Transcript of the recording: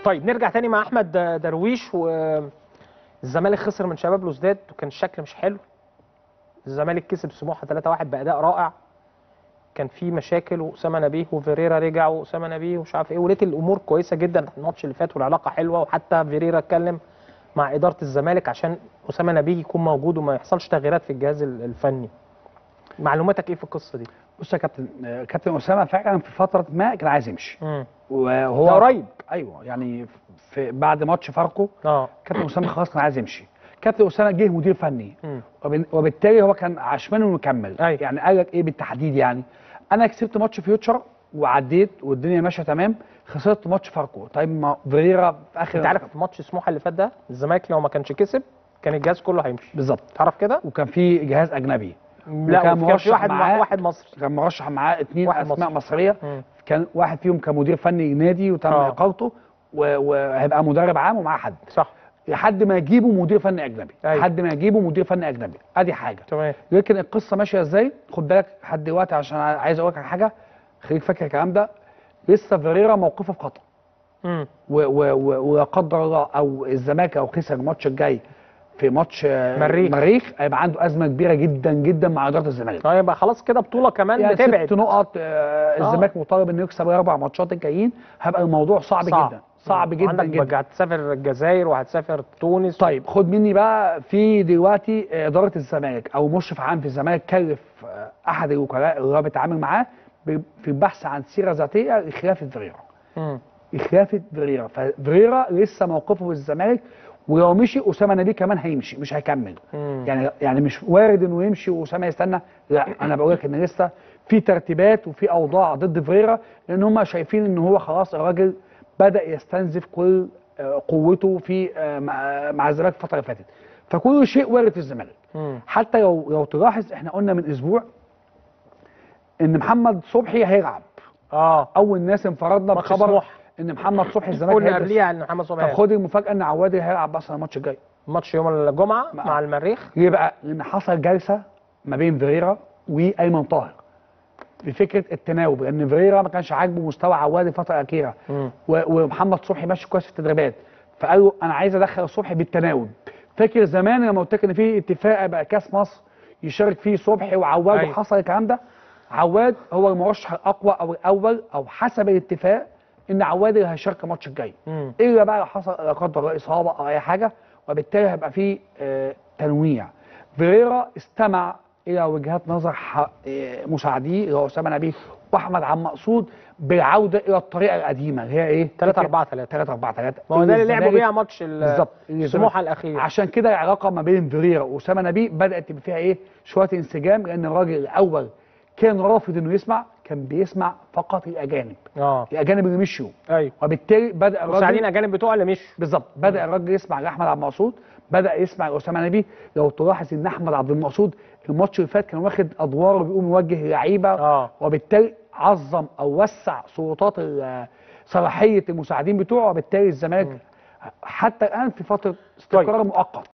طيب نرجع تاني مع احمد درويش والزمالك خسر من شباب لوزداد وكان الشكل مش حلو الزمالك كسب سموحه 3-1 باداء رائع كان في مشاكل واسامه نبيه وفيريرا رجع واسامه نبيه ومش عارف ايه ولقيت الامور كويسه جدا الماتش اللي فات والعلاقه حلوه وحتى فيريرا اتكلم مع اداره الزمالك عشان اسامه نبيه يكون موجود وما يحصلش تغييرات في الجهاز الفني معلوماتك ايه في القصه دي؟ بص يا كابتن آه، كابتن اسامه فعلا في فتره ما كان عايز يمشي امم وهو ده قريب ايوه يعني في بعد ماتش فاركو اه كابتن اسامه خلاص كان عايز يمشي كابتن اسامه جه مدير فني مم. وبن- وبالتالي هو كان عشمان انه يكمل أيوة. يعني قال لك ايه بالتحديد يعني انا كسبت ماتش فيوتشر وعديت والدنيا ماشيه تمام خسرت ماتش فاركو طيب ما فيريرا في اخر انت عارف في ماتش سموحه اللي فات ده الزمالك لو ما كانش كسب كان الجهاز كله هيمشي بالظبط تعرف كده؟ وكان في جهاز اجنبي لا وكان وكان في مرشح واحد معاه- واحد مصري كان مرشح معاه اثنين واحد اسماء مصري. مصريه مم. كان واحد فيهم كان مدير فني نادي وتم آه. اقالته و- وهيبقى مدرب عام ومعاه حد صح لحد ما يجيبوا مدير فني اجنبي أيوة. لحد ما يجيبوا مدير فني اجنبي ادي حاجه تمام لكن القصه ماشيه ازاي خد بالك لحد دلوقتي عشان عايز اقول لك على حاجه خليك فاكر الكلام ده لسه فيريرا موقفه في خطا امم و- و- و- ولا قدر الله او الزمالك او خسر الماتش الجاي في ماتش آه، مريخ. مريخ هيبقى عنده ازمه كبيره جدا جدا مع اداره الزمالك طيب يبقى خلاص كده بطوله كمان يعني بتبعد ست نقط آه، الزمالك مطالب انه يكسب الاربع ماتشات الجايين هيبقى الموضوع صعب, صعب. جدا صعب جدا عندك جدا بقى هتسافر الجزائر وهتسافر تونس طيب خد مني بقى في دلوقتي اداره الزمالك او مشرف عام في الزمالك كلف آه، احد الوكلاء اللي هو بيتعامل معاه ب- في البحث عن سيره ذاتيه لخلافه فيريرا مم. لخلافه فيريرا ففيريرا لسه موقفه في الزمالك ولو مشي اسامه نبيه كمان هيمشي مش هيكمل مم. يعني يعني مش وارد انه يمشي واسامه يستنى لا انا بقول لك ان لسه في ترتيبات وفي اوضاع ضد فيريرا لان هم شايفين ان هو خلاص الراجل بدا يستنزف كل آه، قوته في آه، مع مع الزمالك الفتره اللي فاتت فكل شيء وارد في الزمالك مم. حتى لو لو تلاحظ احنا قلنا من اسبوع ان محمد صبحي هيلعب اه اول ناس انفردنا ماتش بخبر سموحه. ان محمد صبحي الزمالك قلنا هيلبس. قبليها ان محمد صبحي طب خد المفاجاه ان عوادي هيلعب اصلا الماتش الجاي ماتش يوم الجمعه مع- مع المريخ ليه بقى؟ لان حصل جلسه ما بين فيريرا وايمن طاهر في فكره التناوب لان فيريرا ما كانش عاجبه مستوى عوادي الفتره الاخيره مم. و- ومحمد صبحي ماشي كويس في التدريبات فقال له انا عايز ادخل صبحي بالتناوب فاكر زمان لما قلت لك ان في اتفاق بقى كاس مصر يشارك فيه صبحي وعواد أيوة. وحصل الكلام ده عواد هو المرشح الاقوى او الاول او حسب الاتفاق ان عواد اللي هيشارك الماتش الجاي مم. الا بقى لو حصل لا قدر الله اصابه او اي حاجه وبالتالي هيبقى في آه، تنويع فيريرا استمع الى وجهات نظر ح- آه، مساعديه اللي هو اسامه نبيه واحمد عبد المقصود بالعوده الى الطريقه القديمه اللي هي ايه 3 4 3 3 4 3 ما هو ده اللي لعبوا بيها ماتش ال- بالظبط اللي سموحه الزمالك- الاخير عشان كده العلاقه ما بين فيريرا واسامه نبيه بدات تبقى فيها ايه شويه انسجام لان الراجل الاول كان رافض انه يسمع كان بيسمع فقط الاجانب اه الاجانب اللي مشيوا ايوه وبالتالي بدا الراجل مساعدين اجانب بتوع اللي مشوا بالظبط بدا الراجل يسمع لاحمد عبد المقصود بدا يسمع لاسامه نبيه لو تلاحظ ان احمد عبد المقصود الماتش اللي فات كان واخد ادواره بيقوم يوجه لعيبه اه وبالتالي عظم او وسع سلطات ال- صلاحيه المساعدين بتوعه وبالتالي الزمالك حتى الان في فتره استقرار مؤقت